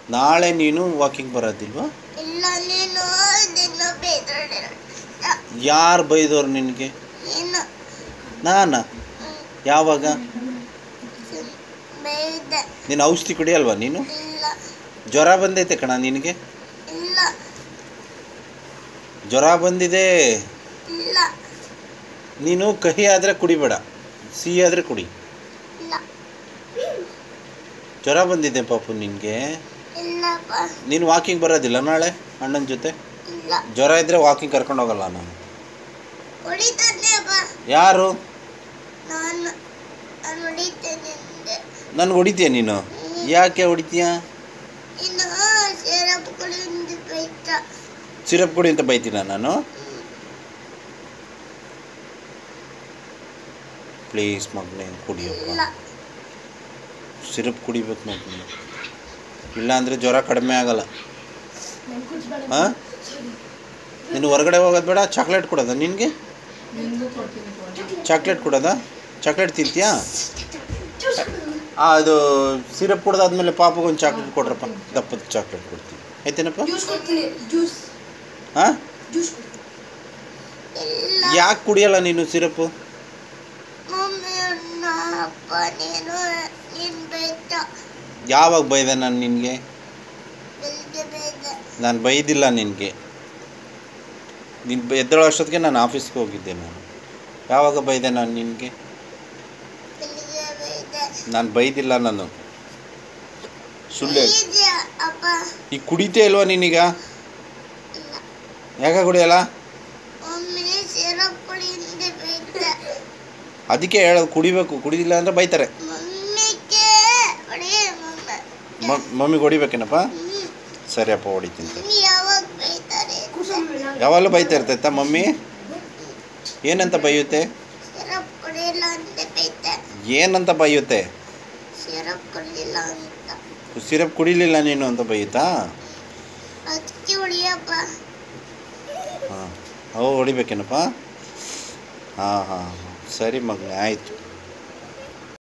ನಾಳೆ ನೀನು ವಾಕಿಂಗ್ ಬರೋದಿಲ್ವಾ ಇಲ್ಲ ನೀನು ದಿನ ಬೇದ್ರೆ ಯಾರು ಬೈದವ್ರು ನಿನಗೆ ನೀನು ನಾನಾ ಯಾವಾಗ ಬೇಯ್ದೆ ನೀನು ಔಷಧಿ ಕುಡಿಯಲ್ವಾ ನೀನು ಇಲ್ಲ ಜ್ವರ ಬಂದೈತೆ ಕಣ ನಿನಗೆ ಇಲ್ಲ ಜ್ವರ ಬಂದಿದೆ ಇಲ್ಲ ನೀನು ಕಹಿ ಆದರೆ ಕುಡಿಬೇಡ ಸಿಹಿ ಆದರೆ ಕುಡಿ ಇಲ್ಲ ಜ್ವರ ಬಂದಿದೆ ಪಾಪು ನಿನಗೆ ಇಲ್ಲಪ್ಪ ನೀನು ವಾಕಿಂಗ್ ಬರೋದಿಲ್ಲ ನಾಳೆ ಅಣ್ಣನ ಜೊತೆ ಇಲ್ಲ ಜ್ವರ ಇದ್ದರೆ ವಾಕಿಂಗ್ ಕರ್ಕೊಂಡು ಹೋಗಲ್ಲ ನಾನು ಹೊಡಿತಾನೆ ಅಪ್ಪ ಯಾರು ನಾನು ನಾನು ಹೊಡಿತೇನೆ ನಿಂಗೆ ನನಗೆ ಹೊಡಿತೀಯ ನೀನು ಯಾಕೆ ಹೊಡಿತೀಯ ಇನ್ನು ಸೇರಪ್ಪಗಳಿಂದ ಬೈತ ಸಿರಪ್ ಕುಡಿ ಅಂತ ಬೈತೀನ ನಾನು ಪ್ಲೀಸ್ ಮಗನೇ ಕುಡಿಯಪ್ಪ ಇಲ್ಲ ಸಿರಪ್ ಕುಡಿಬೇಕು ಮಗನೇ ಇಲ್ಲ ಅಂದರೆ ಜ್ವರ ಕಡಿಮೆ ಆಗಲ್ಲ ಹಾಂ ನೀನು ಹೊರಗಡೆ ಹೋಗೋದು ಬೇಡ ಚಾಕ್ಲೇಟ್ ಕೊಡೋದ ನಿನಗೆ ಚಾಕ್ಲೇಟ್ ಕೊಡೋದಾ ಚಾಕ್ಲೇಟ್ ತಿಂತೀಯಾ ಆ, ಅದು ಸಿರಪ್ ಕುಡ್ದಾದ್ಮೇಲೆ ಪಾಪಗೊಂದು ಚಾಕ್ಲೇಟ್ ಕೊಡ್ರಪ್ಪ ದಪ್ಪದ ಚಾಕ್ಲೇಟ್ ಕೊಡ್ತೀನಿ ಆಯ್ತೇನಪ್ಪ ಜ್ಯೂಸ್ ಕೊಡ್ತೀನಿ ಜ್ಯೂಸ್ ಹಾಂ ಜ್ಯೂಸ್ ಇಲ್ಲ ಯಾಕೆ ಕುಡಿಯಲ್ಲ ನೀನು ಸಿರಪ್ಪು ಮಮ್ಮಿ ಅಣ್ಣ ಅಪ್ಪ ನೀನು ನೀನು ಬೈತ ಯಾವಾಗ ಬೈದೆ ನಾನು ನಿನಗೆ ಬೆಳಿಗ್ಗೆ ಬೈದೆ ನಾನು ಬೈದಿಲ್ಲ ನಿನಗೆ ನೀನು ಎದ್ದೇಳೋ ಅಷ್ಟೊತ್ತಿಗೆ ನಾನು ಆಫೀಸ್ಗೆ ಹೋಗಿದ್ದೆ ನಾನು ಯಾವಾಗ ಬೈದೆ ನಾನು ನಿನಗೆ ಬೆಳಿಗ್ಗೆ ಬೈದೆ ನಾನು ಬೈದಿಲ್ಲ ನಾನು ಸುಳ್ಳು ಹೇಳ್- ಬೈದೆ ಅಪ್ಪ ಈಗ ಕುಡಿತೇ ಇಲ್ವಾ ನೀನೀಗ ಇಲ್ಲ ಯಾಕೆ ಕುಡಿಯಲ್ಲ ಮಮ್ಮಿ ಸೇರಪ್ಪಗಳಿಂದ ಬೈತ ಅದಕ್ಕೆ ಹೇಳೋದು ಕುಡಿಬೇಕು ಕುಡಿದಿಲ್ಲ ಅಂದರೆ ಬೈತಾರೆ ಮಮ್ಮಿಗೆ ಹೊಡಿ ಮಮ್ಮಿ ಮ- ಮಮ್ಮಿಗೆ ಹೊಡಿಬೇಕೇನಪ್ಪ ಹ್ಮ್. ಸರಿ ಅಪ್ಪ ಹೊಡಿತೀನಿ ಸರಿ. ಮಮ್ಮಿ ಯಾವಾಗ ಬೈತಾರೆ ಯಾವಾಗಲೂ ಬೈತಾ ಇರ್ತೈತಾ ಮಮ್ಮಿ ಏನಂತ ಬೈಯುತ್ತೆ ಸಿರಪ್ ಕುಡಿಯಲ್ಲ ಅಂತ ಬೈತೆ ಏನಂತ ಬೈಯುತ್ತೆ ಸಿರಪ್ ಕುಡಿಯಲ್ಲ ಅಂತ ಸಿರಪ್ ಕುಡಿಲಿಲ್ಲ ನೀನು ಅಂತ ಬೈಯುತ್ತಾ ಅದಕ್ಕೆ ಹೊಡಿಯಪ್ಪ ಹಾಂ ಅವು ಹೊಡಿಬೇಕೇನಪ್ಪ ಹಾಂ ಹಾಂ ಸರಿ ಮಗನೇ ಆಯಿತು